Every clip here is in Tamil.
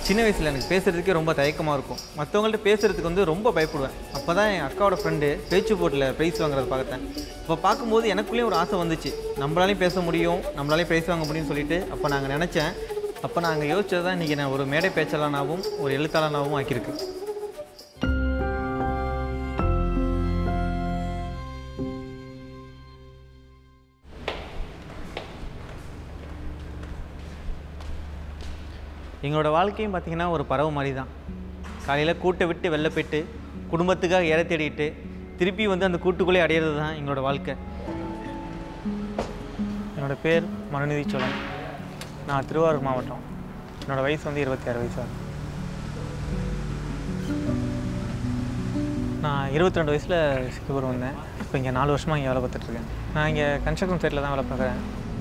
சின்ன வயசில் எனக்கு பேசுகிறதுக்கே ரொம்ப தயக்கமாக இருக்கும் மற்றவங்கள்ட்ட பேசுகிறதுக்கு வந்து ரொம்ப பயப்படுவேன் அப்போ தான் என் அக்காவோட ஃப்ரெண்டு பேச்சு போட்டில் ப்ரைஸ் வாங்குறத பார்த்தேன் இப்போ பார்க்கும்போது எனக்குள்ளேயும் ஒரு ஆசை வந்துச்சு நம்மளாலையும் பேச முடியும் நம்மளாலையும் ப்ரைஸ் வாங்க முடியும்னு சொல்லிட்டு அப்போ நாங்கள் நினச்சேன் அப்போ நாங்கள் யோசிச்சது தான் இன்றைக்கி நான் ஒரு மேடை பேச்சாளனாகவும் ஒரு எழுத்தாளனாகவும் ஆக்கியிருக்கு எங்களோட வாழ்க்கையும் பார்த்திங்கன்னா ஒரு பறவை மாதிரி தான் காலையில் கூட்டை விட்டு வெளில போயிட்டு குடும்பத்துக்காக இற தேடிட்டு திருப்பி வந்து அந்த கூட்டுக்குள்ளே அடையிறது தான் எங்களோட வாழ்க்கை என்னோட பேர் மனுநீதி சோழன் நான் திருவாரூர் மாவட்டம் என்னோடய வயசு வந்து இருபத்தி ஆறு வயசு ஆகுது நான் இருபத்தி ரெண்டு வயசில் சிங்கப்பூர் வந்தேன் இப்போ இங்கே நாலு வருஷமாக இங்கே வேலை பார்த்துட்ருக்கேன் நான் இங்கே கன்ஸ்ட்ரக்ஷன் சைட்டில் தான் வேலை பார்க்குறேன்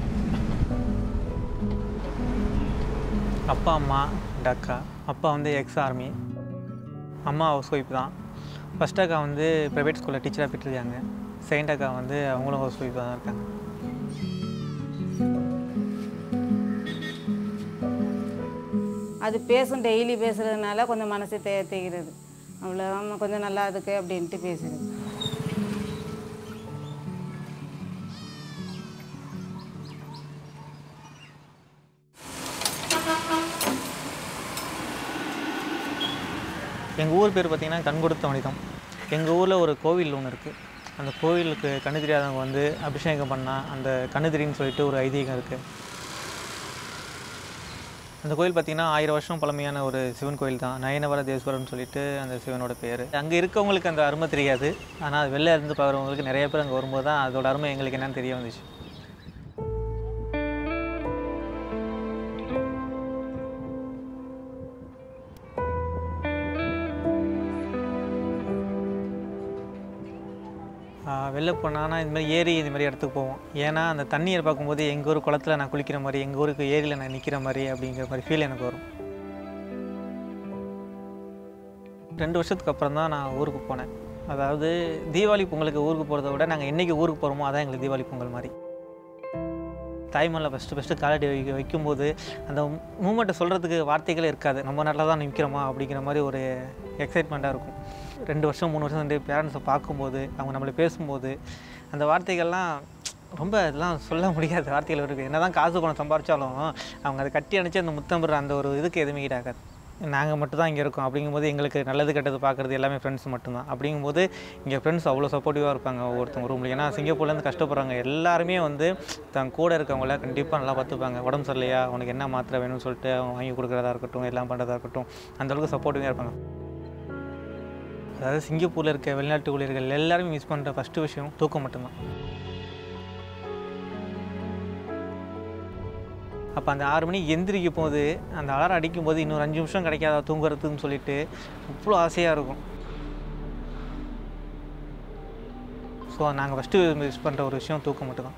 அப்பா அம்மா ரெண்டு அக்கா அப்பா வந்து எக்ஸ் ஆர்மி அம்மா ஹவுஸ் ஒய்ஃப் தான் ஃபஸ்ட் அக்கா வந்து ப்ரைவேட் ஸ்கூலில் டீச்சராக போயிட்டுருக்காங்க செகண்ட் அக்கா வந்து அவங்களும் ஹவுஸ் ஒய்ஃப் தான் இருக்காங்க அது பேசும் டெய்லி பேசுகிறதுனால கொஞ்சம் மனசு தே தேய்கிறது அவ்வளோ ஆமா, கொஞ்சம் நல்லா இருக்கு அப்படின்ட்டு பேசுகிறது எங்கள் ஊர் பேர் பார்த்திங்கன்னா கண் கொடுத்த மனிதம் எங்கள் ஊரில் ஒரு கோவில் ஒன்று இருக்குது அந்த கோவிலுக்கு கண்ணு தெரியாதவங்க வந்து அபிஷேகம் பண்ணால் அந்த கண்ணு தெரியுன்னு சொல்லிட்டு ஒரு ஐதீகம் இருக்குது அந்த கோயில் பார்த்திங்கன்னா ஆயிரம் வருஷம் பழமையான ஒரு சிவன் கோயில் தான் நயனவர தேஸ்வரம்னு சொல்லிட்டு அந்த சிவனோட பேர் அங்கே இருக்கவங்களுக்கு அந்த அருமை தெரியாது ஆனால் அது வெளில இருந்து பார்க்குறவங்களுக்கு நிறைய பேர் அங்கே வரும்போது தான் அதோட அருமை எங்களுக்கு என்னன்னு தெரிய வந்துச்சு ஆஹ் வெளில போனான்னா இந்த மாதிரி ஏரி இந்த மாதிரி இடத்துக்கு போவோம் ஏன்னா அந்த தண்ணியை பார்க்கும்போது எங்கள் ஊர் குளத்துல நான் குளிக்கிற மாதிரி எங்கள் ஊருக்கு ஏரியில் நான் நிற்கிற மாதிரி அப்படிங்கிற மாதிரி ஃபீல் எனக்கு வரும் ரெண்டு வருஷத்துக்கு அப்புறம் தான் நான் ஊருக்கு போனேன் அதாவது தீபாவளி பொங்கலுக்கு ஊருக்கு போகிறத விட நாங்கள் என்றைக்கு ஊருக்கு போகிறோமோ அதான் எங்களுக்கு தீபாவளி பொங்கல் மாதிரி தாய்மண்ணில் ஃபஸ்ட்டு ஃபஸ்ட்டு காலடி வைக்க வைக்கும்போது அந்த மூமெண்ட்டை சொல்கிறதுக்கு வார்த்தைகளே இருக்காது நம்ம நல்லா தான் நிற்கிறோமா அப்படிங்கிற மாதிரி ஒரு எக்ஸைட்மெண்ட்டாக இருக்கும் ரெண்டு வருஷம் மூணு வருஷம் வந்து பேரண்ட்ஸை பார்க்கும்போது அவங்க நம்மளை பேசும்போது அந்த வார்த்தைகள்லாம் ரொம்ப இதெல்லாம் சொல்ல முடியாத வார்த்தைகள் இருக்குது என்ன தான் காசு பணம் சம்பாரிச்சாலும் அவங்க அதை கட்டி அணைச்சி அந்த முத்தம்புற அந்த ஒரு இதுக்கு எதுவுமே ஈடாகாது நாங்கள் மட்டும் தான் இங்கே இருக்கோம் அப்படிங்கும்போது எங்களுக்கு நல்லது கெட்டது பார்க்குறது எல்லாமே ஃப்ரெண்ட்ஸ் மட்டும்தான் அப்படிங்கும்போது இங்கே ஃப்ரெண்ட்ஸ் அவ்வளோ சப்போர்ட்டிவாக இருப்பாங்க ஒவ்வொருத்தவங்க ரூமில் ஏன்னா சிங்கப்பூர்லேருந்து கஷ்டப்படுறாங்க எல்லாருமே வந்து தன் கூட இருக்கவங்கள கண்டிப்பாக நல்லா பார்த்துப்பாங்க உடம்பு சரியில்லையா உனக்கு என்ன மாத்திரை வேணும்னு சொல்லிட்டு அவங்க வாங்கி கொடுக்குறதா இருக்கட்டும் எல்லாம் பண்ணுறதா இருக்கட்டும் அந்த அளவுக்கு சப்போர்ட்டிவாக இருப்பாங்க அதாவது சிங்கப்பூரில் இருக்க வெளிநாட்டு ஊழியர்கள் எல்லாருமே மிஸ் பண்ணுற ஃபஸ்ட்டு விஷயம் தூக்கம் மட்டும்தான் அப்போ அந்த ஆறு மணிக்கு எந்திரிக்கும் போது அந்த அலாரம் அடிக்கும் போது இன்னொரு அஞ்சு நிமிஷம் கிடைக்காதா தூங்குறதுன்னு சொல்லிட்டு அவ்வளோ ஆசையாக இருக்கும் ஸோ நாங்கள் ஃபஸ்ட்டு மிஸ் பண்ணுற ஒரு விஷயம் தூக்கம் மட்டும்தான்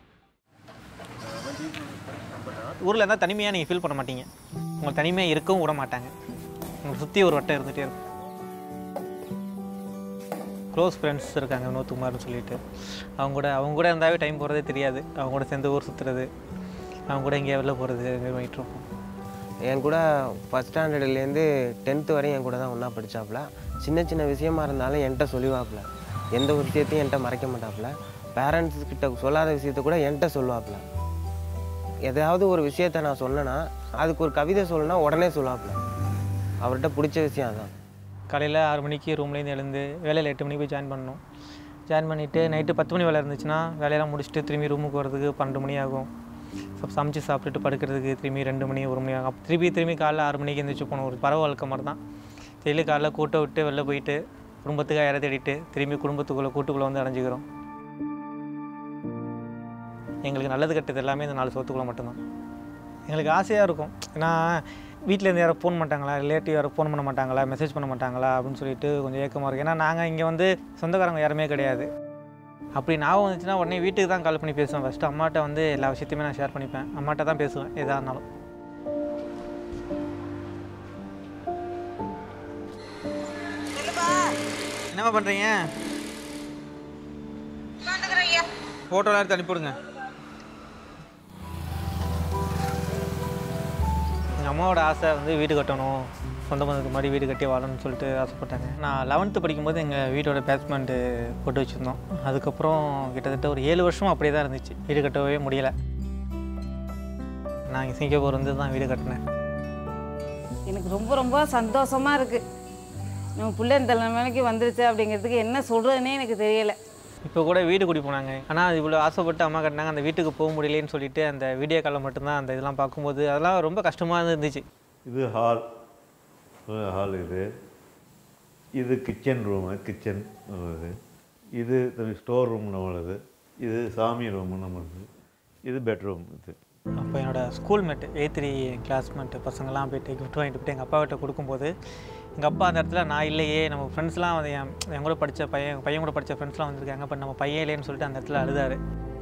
ஊரில் இருந்தால் தனிமையாக நீங்கள் ஃபீல் பண்ண மாட்டீங்க உங்களை தனிமையாக இருக்கவும் விட மாட்டாங்க உங்களை சுற்றி ஒரு வட்டம் இருந்துகிட்டே இருக்கும் க்ளோஸ் ஃப்ரெண்ட்ஸ் இருக்காங்க வினோத்குமார்னு சொல்லிட்டு அவங்க கூட அவங்க கூட இருந்தாவே டைம் போகிறதே தெரியாது அவங்க கூட சேர்ந்து ஊர் சுற்றுறது அவங்க கூட எங்கேயா வெளில போகிறது பண்ணிகிட்டு இருப்போம் என் கூட ஃபஸ்ட் ஸ்டாண்டர்ட்லேருந்து டென்த்து வரையும் என் கூட தான் ஒன்றா படித்தாப்புல சின்ன சின்ன விஷயமா இருந்தாலும் என்கிட்ட சொல்லுவாப்புல எந்த ஒரு விஷயத்தையும் என்கிட்ட மறைக்க மாட்டாப்புல பேரண்ட்ஸ் கிட்ட சொல்லாத விஷயத்த கூட என்கிட்ட சொல்லுவாப்புல எதாவது ஒரு விஷயத்த நான் சொன்னேன்னா அதுக்கு ஒரு கவிதை சொல்லணும்னா உடனே சொல்லுவாப்புல அவர்கிட்ட பிடிச்ச விஷயம் அதான் காலையில் ஆறு மணிக்கு ரூம்லேருந்து எழுந்து வேலையில் எட்டு மணிக்கு போய் ஜாயின் பண்ணணும் ஜாயின் பண்ணிவிட்டு நைட்டு பத்து மணி வேலை இருந்துச்சுன்னா வேலையெல்லாம் முடிச்சுட்டு திரும்பி ரூமுக்கு வரதுக்கு பன்னெண்டு மணி ஆகும் சப் சமைச்சு சாப்பிட்டுட்டு படுக்கிறதுக்கு திரும்பி ரெண்டு மணி ஒரு மணி ஆகும் அப்ப திருப்பி திரும்பி காலைல ஆறு மணிக்கு எழுந்திரிச்சு போகணும் ஒரு பறவை வளர்க்க மாதிரி தான் டெய்லி காலைல கூட்ட விட்டு வெளில போயிட்டு குடும்பத்துக்காக இற தேடிட்டு திரும்பி குடும்பத்துக்குள்ளே கூட்டுக்குள்ளே வந்து அடைஞ்சிக்கிறோம் எங்களுக்கு நல்லது கெட்டது எல்லாமே இந்த நாலு சோத்துக்குள்ளே மட்டும்தான் எங்களுக்கு ஆசையாக இருக்கும் ஏன்னா வீட்டிலேருந்து யாரும் ஃபோன் மாட்டாங்களா ரிலேட்டிவ் யாரும் ஃபோன் பண்ண மாட்டாங்களா மெசேஜ் பண்ண மாட்டாங்களா அப்படின்னு சொல்லிட்டு கொஞ்சம் ஏக்கமாக இருக்கும் ஏன்னா நாங்கள் இங்கே வந்து சொந்தக்காரங்க யாருமே கிடையாது அப்படி ஞாபகம் வந்துச்சுன்னா உடனே வீட்டுக்கு தான் கால் பண்ணி பேசுவேன் ஃபஸ்ட்டு அம்மாட்ட வந்து எல்லா விஷயத்தையுமே நான் ஷேர் பண்ணிப்பேன் அம்மாட்ட தான் பேசுவேன் எதாக இருந்தாலும் என்னம்மா பண்ணுறீங்க ஃபோட்டோலாம் எடுத்து அனுப்பிவிடுங்க எங்கள் அம்மாவோட ஆசை வந்து வீடு கட்டணும் சொந்த பந்தத்துக்கு மாதிரி வீடு கட்டி வாழணும்னு சொல்லிட்டு ஆசைப்பட்டாங்க நான் லெவன்த்து படிக்கும்போது எங்கள் வீட்டோட பேஸ்மெண்ட்டு போட்டு வச்சுருந்தோம் அதுக்கப்புறம் கிட்டத்தட்ட ஒரு ஏழு வருஷம் அப்படியே தான் இருந்துச்சு வீடு கட்டவே முடியலை நான் இங்கே சிங்கப்பூர் வந்து தான் வீடு கட்டினேன் எனக்கு ரொம்ப ரொம்ப சந்தோஷமாக இருக்குது நம்ம பிள்ளை இந்த நிலைமைக்கு வந்துருச்சு அப்படிங்கிறதுக்கு என்ன சொல்கிறதுனே எனக்கு தெரியலை இப்போ கூட வீடு குடி போனாங்க ஆனால் இவ்வளோ ஆசைப்பட்டு அம்மா கட்டினாங்க அந்த வீட்டுக்கு போக முடியலேன்னு சொல்லிட்டு அந்த வீடியோ காலில் மட்டும்தான் அந்த இதெல்லாம் பார்க்கும்போது அதெல்லாம் ரொம்ப கஷ்டமாக இருந்துச்சு இது ஹால் ஹால் இது இது கிச்சன் ரூமு கிச்சன் நம்மளது இது ஸ்டோர் ரூம் நம்மளது இது சாமி ரூம் நம்மளது இது பெட்ரூம் இது அப்போ என்னோட schoolmate A three classmate பசங்கள்லாம் போயிட்டு கிஃப்ட் வாங்கிட்டு போயிட்டு எங்கள் அப்பா கிட்ட கொடுக்கும்போது எங்கள் அப்பா அந்த இடத்துல நான் இல்லையே நம்ம ஃப்ரெண்ட்ஸ்லாம் வந்து என் என் கூட படித்த பையன் என் பையன் கூட படித்த ஃப்ரெண்ட்ஸ்லாம் வந்திருக்காங்க பட் நம்ம பையன் இல்லைன்னு சொல்லிட்டு அந்த இடத்துல அழுதாரு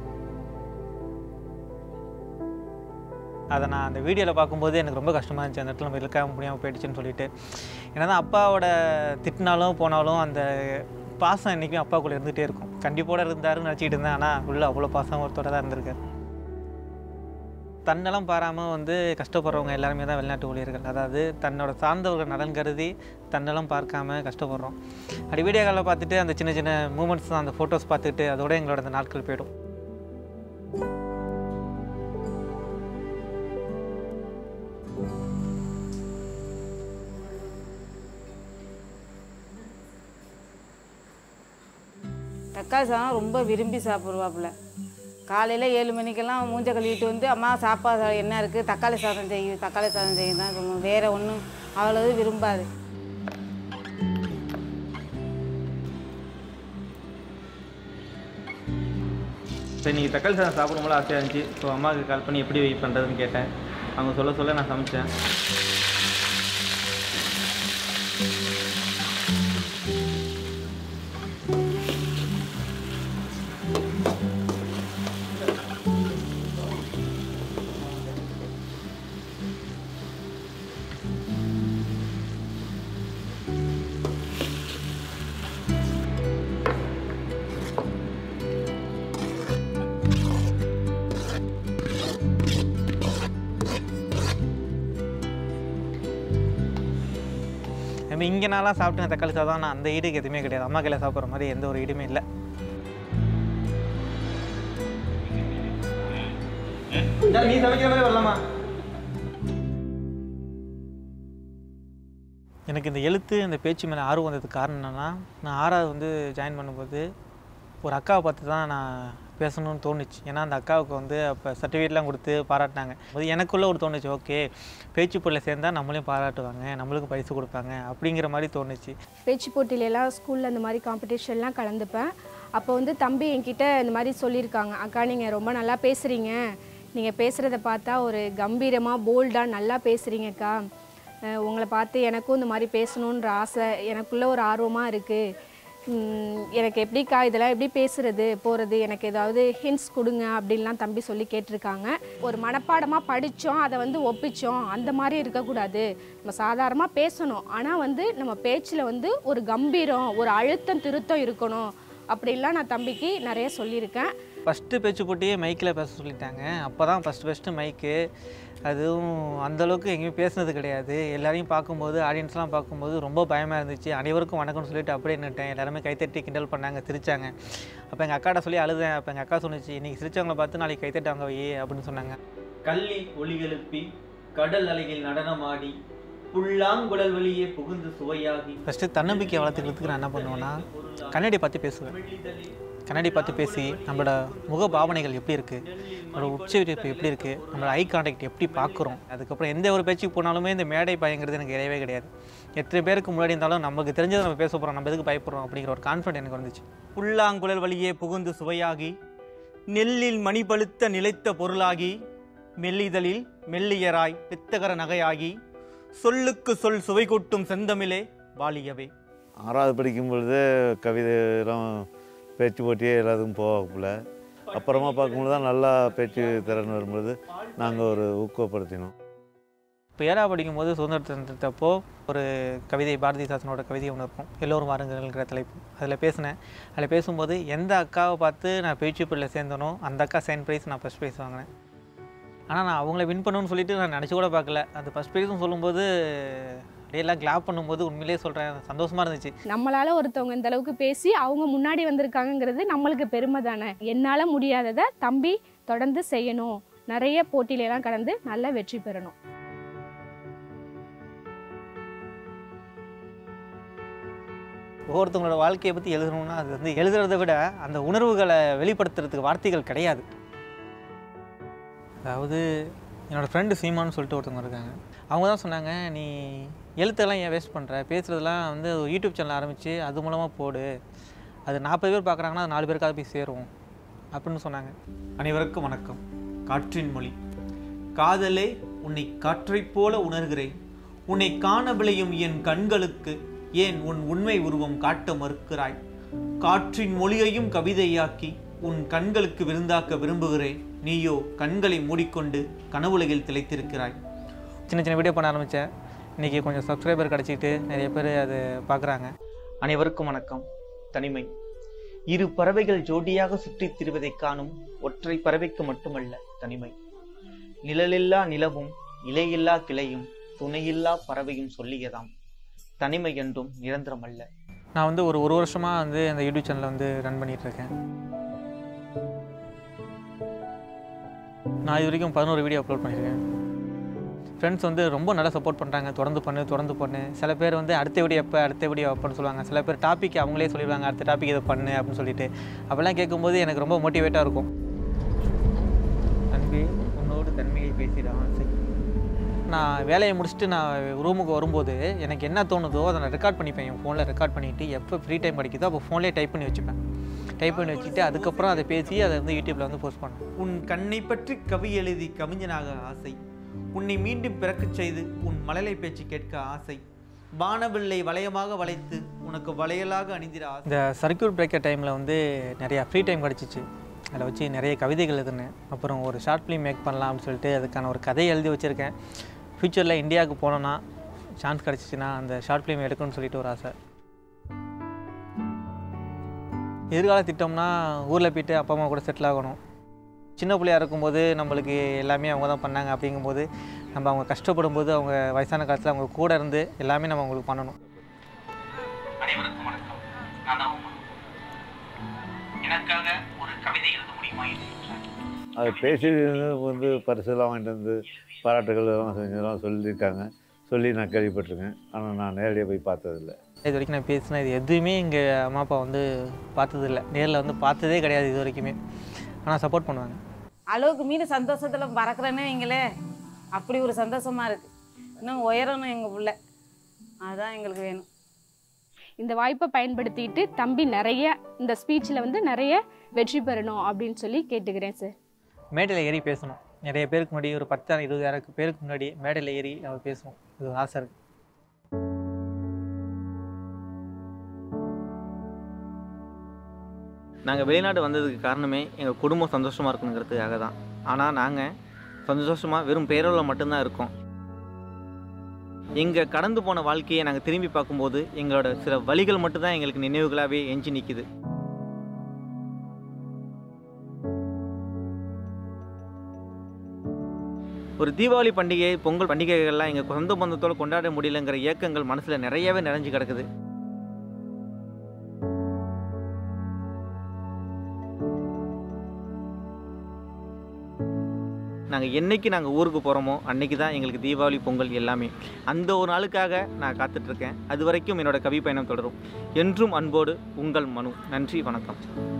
அதை நான் அந்த வீடியோவில் பார்க்கும்போது எனக்கு ரொம்ப கஷ்டமாக இருந்துச்சு அந்த இடத்துல நம்ம இருக்க முடியாமல் போயிடுச்சுன்னு சொல்லிட்டு ஏன்னா தான் அப்பாவோட திட்டினாலும் போனாலும் அந்த பாசம் என்றைக்கும் அப்பாக்குள்ளே இருந்துகிட்டே இருக்கும் கண்டிப்போட இருந்தாருன்னு நினச்சிக்கிட்டு இருந்தேன் ஆனால் உள்ள அவ்வளோ பாசம் ஒருத்தோட தான் இருந்திருக்காரு தன்னலம் பாராமல் வந்து கஷ்டப்படுறவங்க எல்லாருமே தான் வெளிநாட்டு ஊழியர்கள் அதாவது தன்னோட சார்ந்தவர்கள் நலன் கருதி தன்னலம் பார்க்காம கஷ்டப்படுறோம் அப்படி வீடியோ காலில் பார்த்துட்டு அந்த சின்ன சின்ன மூமெண்ட்ஸ் தான் அந்த ஃபோட்டோஸ் பார்த்துட்டு அதோட எங்களோட அந்த நாட்கள் போயிடும் தக்காளி சாதம் ரொம்ப விரும்பி சாப்பிடுவாப்புல காலையில் ஏழு மணிக்கெல்லாம் மூஞ்ச கழுவிட்டு வந்து அம்மா சாப்பாடு என்ன இருக்குது தக்காளி சாதம் செய்யும் தக்காளி சாதம் செய்யும் தான் சொல்லுவோம் வேறு ஒன்றும் அவ்வளவு விரும்பாது சரி நீங்கள் தக்காளி சாதம் சாப்பிடும்போது ஆசையாக இருந்துச்சு ஸோ அம்மாவுக்கு கால் பண்ணி எப்படி வெயிட் பண்ணுறதுன்னு கேட்டேன் அவங்க சொல்ல சொல்ல நான் சமைச்சேன் நம்ம இங்கே நாளாக சாப்பிட்டேன் தக்காளி சாதம் நான் அந்த ஈடுக்கு எதுவுமே கிடையாது அம்மா கையில் சாப்பிட்ற மாதிரி எந்த ஒரு ஈடுமே இல்லை நீ சமைக்கிற மாதிரி வரலாமா எனக்கு இந்த எழுத்து இந்த பேச்சு மேலே ஆர்வம் வந்ததுக்கு காரணம் என்னென்னா நான் ஆறாவது வந்து ஜாயின் பண்ணும்போது ஒரு அக்காவை பார்த்து தான் நான் பேசணும்னு தோணுச்சு ஏன்னா அந்த அக்காவுக்கு வந்து அப்போ சர்டிஃபிகேட்லாம் கொடுத்து பாராட்டினாங்க அது எனக்குள்ளே ஒரு தோணுச்சு ஓகே பேச்சு பொருளில் சேர்ந்தால் நம்மளையும் பாராட்டுவாங்க நம்மளுக்கும் பரிசு கொடுப்பாங்க அப்படிங்கிற மாதிரி தோணுச்சு பேச்சு போட்டியிலலாம் ஸ்கூலில் இந்த மாதிரி காம்படிஷன்லாம் கலந்துப்பேன் அப்போ வந்து தம்பி என்கிட்ட இந்த மாதிரி சொல்லியிருக்காங்க அக்கா நீங்கள் ரொம்ப நல்லா பேசுகிறீங்க நீங்கள் பேசுகிறத பார்த்தா ஒரு கம்பீரமாக போல்டாக நல்லா பேசுகிறீங்கக்கா அஹ் உங்களை பார்த்து எனக்கும் இந்த மாதிரி பேசணுன்ற ஆசை எனக்குள்ளே ஒரு ஆர்வமாக இருக்குது எனக்கு எப்படிக்கா இதெல்லாம் எப்படி பேசுறது போகிறது எனக்கு ஏதாவது ஹிண்ட்ஸ் கொடுங்க அப்படின்லாம் தம்பி சொல்லி கேட்டிருக்காங்க ஒரு மனப்பாடமாக படித்தோம் அதை வந்து ஒப்பிச்சோம் அந்த மாதிரி இருக்கக்கூடாது நம்ம சாதாரணமாக பேசணும் ஆனால் வந்து நம்ம பேச்சில் வந்து ஒரு கம்பீரம் ஒரு அழுத்தம் திருத்தம் இருக்கணும் அப்படின்லாம் நான் தம்பிக்கு நிறைய சொல்லியிருக்கேன் ஃபஸ்ட்டு பேச்சு போட்டியே மைக்கில் பேச சொல்லிட்டாங்க அப்போ தான் ஃபஸ்ட்டு ஃபஸ்ட்டு மைக்கு அதுவும் அந்தளவுக்கு எங்கேயும் பேசுனது கிடையாது எல்லாரையும் பார்க்கும்போது ஆடியன்ஸ்லாம் பார்க்கும்போது ரொம்ப பயமாக இருந்துச்சு அனைவருக்கும் வணக்கம்னு சொல்லிட்டு அப்படியே நின்ட்டேன் எல்லாருமே கைத்தட்டி கிண்டல் பண்ணாங்க சிரிச்சாங்க அப்போ எங்கள் அக்காட்ட சொல்லி அழுதேன் அப்போ எங்கள் அக்கா சொன்னுச்சு இன்றைக்கி சிரிச்சவங்களை பார்த்து நாளைக்கு கைத்தட்டாங்க வை அப்படின்னு சொன்னாங்க கள்ளி ஒளி எழுப்பி கடல் அலையில் நடனமாடி புல்லாங்குழல் வழியே புகுந்து சுவையாகி ஃபஸ்ட்டு தன்னம்பிக்கை வளர்த்துக்கிறதுக்கு நான் என்ன பண்ணுவேன்னா கண்ணாடி பார்த்து பேசுவேன் கண்ணாடி பார்த்து பேசி நம்மளோட முக பாவனைகள் எப்படி இருக்குது நம்மளோட உச்சரிப்பு எப்படி இருக்குது நம்மளோட ஐ கான்டாக்ட் எப்படி பார்க்குறோம் அதுக்கப்புறம் எந்த ஒரு பேச்சுக்கு போனாலுமே இந்த மேடை பயங்கிறது எனக்கு கிடையவே கிடையாது எத்தனை பேருக்கு முன்னாடி இருந்தாலும் நமக்கு தெரிஞ்சதை நம்ம பேச போகிறோம் நம்ம எதுக்கு பயப்படுறோம் அப்படிங்கிற ஒரு கான்ஃபிடென்ட் எனக்கு வந்துச்சு புல்லாங்குழல் வழியே புகுந்து சுவையாகி நெல்லில் மணி பழுத்த நிலைத்த பொருளாகி மெல்லிதழில் மெல்லியராய் பித்தகர நகையாகி சொல்லுக்கு சொல் சுவை கொட்டும் செந்தமிழே வாலியவே ஆறாவது படிக்கும் பொழுது கவிதைலாம் பேச்சு போட்டியே எல்லாத்துக்கும் போகக்குள்ள அப்புறமா பார்க்கும்போது தான் நல்லா பேச்சு திறன் வரும்பொழுது நாங்கள் ஒரு ஊக்கப்படுத்தினோம் இப்போ ஏழா படிக்கும்போது சுதந்திர தினத்தப்போ ஒரு கவிதை பாரதி சாசனோட கவிதை ஒன்று இருக்கும் எல்லோரும் வாருங்கள்ங்கிற தலைப்பு அதில் பேசினேன் அதில் பேசும்போது எந்த அக்காவை பார்த்து நான் பேச்சு பிள்ளை சேர்ந்தனோ அந்த அக்கா செகண்ட் ப்ரைஸ் நான் ஃபஸ்ட் ப்ரைஸ் வாங்கினேன் ஆனால் நான் அவங்கள வின் பண்ணணும்னு சொல்லிட்டு நான் நினச்சி கூட பார்க்கல அது ஃபஸ்ட் ப்ரைஸும் சொல்லும்போது அப்படியே எல்லாம் கிளாப் பண்ணும்போது உண்மையிலேயே சொல்கிறேன் சந்தோஷமாக இருந்துச்சு நம்மளால ஒருத்தவங்க இந்த அளவுக்கு பேசி அவங்க முன்னாடி வந்திருக்காங்கங்கிறது நம்மளுக்கு பெருமை தானே என்னால் முடியாததை தம்பி தொடர்ந்து செய்யணும் நிறைய போட்டியிலலாம் கலந்து நல்லா வெற்றி பெறணும் ஒவ்வொருத்தவங்களோட வாழ்க்கையை பற்றி எழுதணும்னா அது வந்து எழுதுறதை விட அந்த உணர்வுகளை வெளிப்படுத்துறதுக்கு வார்த்தைகள் கிடையாது அதாவது என்னோடய ஃப்ரெண்டு சீமான்னு சொல்லிட்டு ஒருத்தவங்க இருக்காங்க அவங்க தான் சொன்னாங்க நீ எழுத்தெல்லாம் ஏன் வேஸ்ட் பண்ணுற பேசுகிறதெல்லாம் வந்து ஒரு யூடியூப் சேனல் ஆரம்பித்து அது மூலமாக போடு அது நாற்பது பேர் பார்க்குறாங்கன்னா அது நாலு பேருக்காவது போய் சேரும் அப்படின்னு சொன்னாங்க அனைவருக்கும் வணக்கம் காற்றின் மொழி காதலே உன்னை காற்றைப் போல உணர்கிறேன் உன்னை காண விளையும் என் கண்களுக்கு ஏன் உன் உண்மை உருவம் காட்ட மறுக்கிறாய் காற்றின் மொழியையும் கவிதையாக்கி உன் கண்களுக்கு விருந்தாக்க விரும்புகிறேன் நீயோ கண்களை மூடிக்கொண்டு கனவுலகில் திளைத்திருக்கிறாய் சின்ன சின்ன வீடியோ பண்ண ஆரம்பித்தேன் இன்றைக்கி கொஞ்சம் சப்ஸ்கிரைபர் கிடச்சிக்கிட்டு நிறைய பேர் அது பார்க்குறாங்க அனைவருக்கும் வணக்கம் தனிமை இரு பறவைகள் ஜோடியாக சுற்றித் திரிவதைக் காணும் ஒற்றை பறவைக்கு மட்டுமல்ல தனிமை நிழலில்லா நிலவும் இலையில்லா கிளையும் துணையில்லா பறவையும் சொல்லியதாம் தனிமை என்றும் நிரந்தரமல்ல நான் வந்து ஒரு ஒரு வருஷமாக வந்து அந்த யூடியூப் சேனலை வந்து ரன் பண்ணிட்டு இருக்கேன் நான் இது வரைக்கும் பதினோரு வீடியோ அப்லோட் பண்ணியிருக்கேன் ஃப்ரெண்ட்ஸ் வந்து ரொம்ப நல்லா சப்போர்ட் பண்ணுறாங்க தொடர்ந்து பண்ணு தொடர்ந்து பண்ணு சில பேர் வந்து அடுத்த வீடியோ எப்போ அடுத்த வீடியோ எப்போன்னு சொல்லுவாங்க சில பேர் டாபிக் அவங்களே சொல்லிடுவாங்க அடுத்த டாபிக் இதை பண்ணு அப்படின்னு சொல்லிட்டு அப்போல்லாம் கேட்கும்போது எனக்கு ரொம்ப மோட்டிவேட்டாக இருக்கும் அன்பே உன்னோடு தன்மையை பேசிட ஆசை நான் வேலையை முடிச்சுட்டு நான் ரூமுக்கு வரும்போது எனக்கு என்ன தோணுதோ அதை நான் ரெக்கார்ட் பண்ணிப்பேன் என் ஃபோனில் ரெக்கார்ட் பண்ணிவிட்டு எப்போ ஃப்ரீ டைம் கிடைக்குதோ அப்போ ஃபோன்லேயே டைப் பண்ணி வச்சுப்பேன் டைப் பண்ணி வச்சுட்டு அதுக்கப்புறம் அதை பேசி அதை வந்து யூடியூப்பில் வந்து போஸ்ட் பண்ணுவேன் உன் கண்ணை பற்றி கவி எழுதி கவிஞனாக ஆசை உன்னை மீண்டும் பிறக்கச் செய்து உன் மழலை பேச்சு கேட்க ஆசை வானவில்லை வளையமாக வளைத்து உனக்கு வளையலாக அணிந்திட ஆசை இந்த சர்க்கியூட் பிரேக்கர் டைமில் வந்து நிறையா ஃப்ரீ டைம் கிடச்சிச்சு அதில் வச்சு நிறைய கவிதைகள் எழுதுனேன் அப்புறம் ஒரு ஷார்ட் ஃபிலிம் மேக் பண்ணலாம் அப்படின்னு சொல்லிட்டு அதுக்கான ஒரு கதையை எழுதி வச்சுருக்கேன் ஃப்யூச்சரில் இந்தியாவுக்கு போனோன்னா சான்ஸ் கிடச்சிச்சின்னா அந்த ஷார்ட் ஃபிலிம் எடுக்கணும்னு சொல்லிட்டு ஒரு ஆசை எதிர்கால திட்டம்னா ஊரில் போயிட்டு அப்பா அம்மா கூட செட்டில் ஆகணும் சின்ன பிள்ளையா இருக்கும்போது நம்மளுக்கு எல்லாமே அவங்க தான் பண்ணாங்க அப்படிங்கும்போது நம்ம அவங்க கஷ்டப்படும் போது அவங்க வயசான காலத்தில் அவங்க கூட இருந்து எல்லாமே நம்ம அவங்களுக்கு பண்ணணும் அனைவருக்கும் வணக்கம் நான் தான் உமா. எனக்காக ஒரு கவிதை எழுத முடியுமா என்று அது பேசி வந்து பரிசெல்லாம் வாங்கிட்டு வந்து பாராட்டுகள் எல்லாம் செஞ்சதெல்லாம் சொல்லியிருக்காங்க சொல்லி நான் கேள்விப்பட்டிருக்கேன் ஆனால் நான் நேரடியாக போய் பார்த்ததில்ல இது வரைக்கும் நான் பேசினேன் இது எதுவுமே எங்கள் அம்மா அப்பா வந்து பார்த்ததில்ல நேரில் வந்து பார்த்ததே கிடையாது இது வரைக்குமே ஆனால் சப்போர்ட் பண்ணுவாங்க அளவுக்கு மீறி சந்தோஷத்தில் பறக்கிறேன்னு வைங்களே அப்படி ஒரு சந்தோஷமா இருக்கு இன்னும் உயரணும் எங்கள் புள்ள அதுதான் எங்களுக்கு வேணும் இந்த வாய்ப்பை பயன்படுத்திட்டு தம்பி நிறைய இந்த ஸ்பீச்சில் வந்து நிறைய வெற்றி பெறணும் அப்படின்னு சொல்லி கேட்டுக்கிறேன் சார் மேடையில் ஏறி பேசணும் நிறைய பேருக்கு முன்னாடி ஒரு பத்தாயிரம் இருபதாயிரம் பேருக்கு முன்னாடி மேடையில் ஏறி நம்ம பேசணும் இது ஒரு ஆசை இருக்குது நாங்கள் வெளிநாடு வந்ததுக்கு காரணமே எங்கள் குடும்பம் சந்தோஷமாக இருக்கணுங்கிறதுக்காக தான் ஆனால் நாங்கள் சந்தோஷமாக வெறும் பேரோவில் மட்டும்தான் இருக்கோம் எங்கள் கடந்து போன வாழ்க்கையை நாங்கள் திரும்பி பார்க்கும்போது எங்களோட சில வழிகள் மட்டும்தான் எங்களுக்கு நினைவுகளாகவே எஞ்சி நிற்கிது ஒரு தீபாவளி பண்டிகை பொங்கல் பண்டிகைகள்லாம் எங்கள் சொந்த பந்தத்தோடு கொண்டாட முடியலங்கிற ஏக்கங்கள் மனசில் நிறையவே நிறைஞ்சு கிடக்குது நாங்கள் என்னைக்கு நாங்கள் ஊருக்கு போகிறோமோ அன்னைக்கு தான் எங்களுக்கு தீபாவளி பொங்கல் எல்லாமே அந்த ஒரு நாளுக்காக நான் காத்துட்ருக்கேன் அது வரைக்கும் என்னோட கவி பயணம் தொடரும் என்றும் அன்போடு உங்கள் மனு நன்றி வணக்கம்